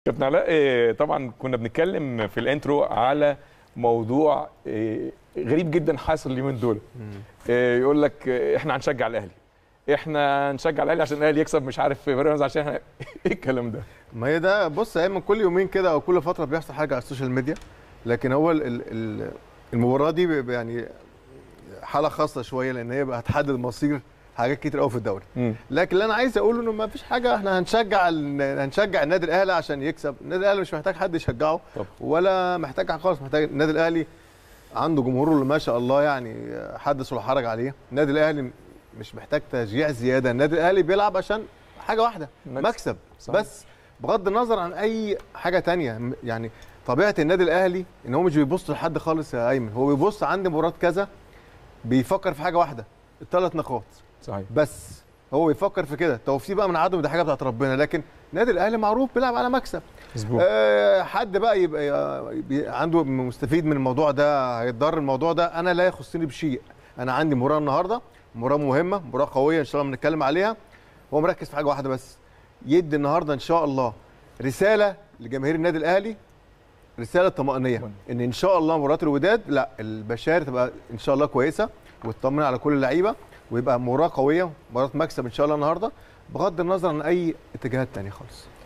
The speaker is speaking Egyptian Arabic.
كابتن علاء آه، طبعا كنا بنتكلم في الانترو على موضوع آه، غريب جدا حاصل اليومين دول آه، يقول لك آه، احنا هنشجع الاهلي احنا هنشجع الاهلي عشان الاهلي يكسب مش عارف بيراميدز عشان احنا ايه الكلام ده ما هي ده بص ايمن كل يومين كده او كل فتره بيحصل حاجه على السوشيال ميديا لكن هو ال- ال- ال- المباراه دي بيبقى يعني حاله خاصه شويه لان هي بقى هتحدد مصير حاجات كتير قوي في الدوري مم. لكن اللي انا عايز اقوله انه ما فيش حاجه احنا هنشجع ال- هنشجع النادي الاهلي عشان يكسب النادي الاهلي مش محتاج حد يشجعه طب. ولا محتاج حاجه خالص محتاج النادي الاهلي عنده جمهوره اللي ما شاء الله يعني حدث ولا حرج عليه النادي الاهلي مش محتاج تشجيع زياده النادي الاهلي بيلعب عشان حاجه واحده مكسب. مكسب صحيح. بس بغض النظر عن اي حاجه تانية م- يعني طبيعه النادي الاهلي ان هو مش بيبص لحد خالص يا ايمن هو بيبص عند مباراه كذا بيفكر في حاجه واحده الثلاث نقاط صحيح بس هو بيفكر في كده توفيق بقى من عدم دي حاجه بتاعت ربنا لكن النادي الاهلي معروف بيلعب على مكسب مظبوط أه حد بقى يبقى يبقى عنده مستفيد من الموضوع ده هيتضرر الموضوع ده انا لا يخصني بشيء انا عندي مباراه النهارده مباراه مهمه مباراه قويه ان شاء الله بنتكلم عليها هو مركز في حاجه واحده بس يدي النهارده ان شاء الله رساله لجماهير النادي الاهلي رساله طمانينيه ان ان شاء الله مباراه الوداد لا البشائر تبقى ان شاء الله كويسه وتطمن على كل اللعيبه ويبقى مباراه قويه مباراه مكسب ان شاء الله النهارده بغض النظر عن اي اتجاهات تانية خالص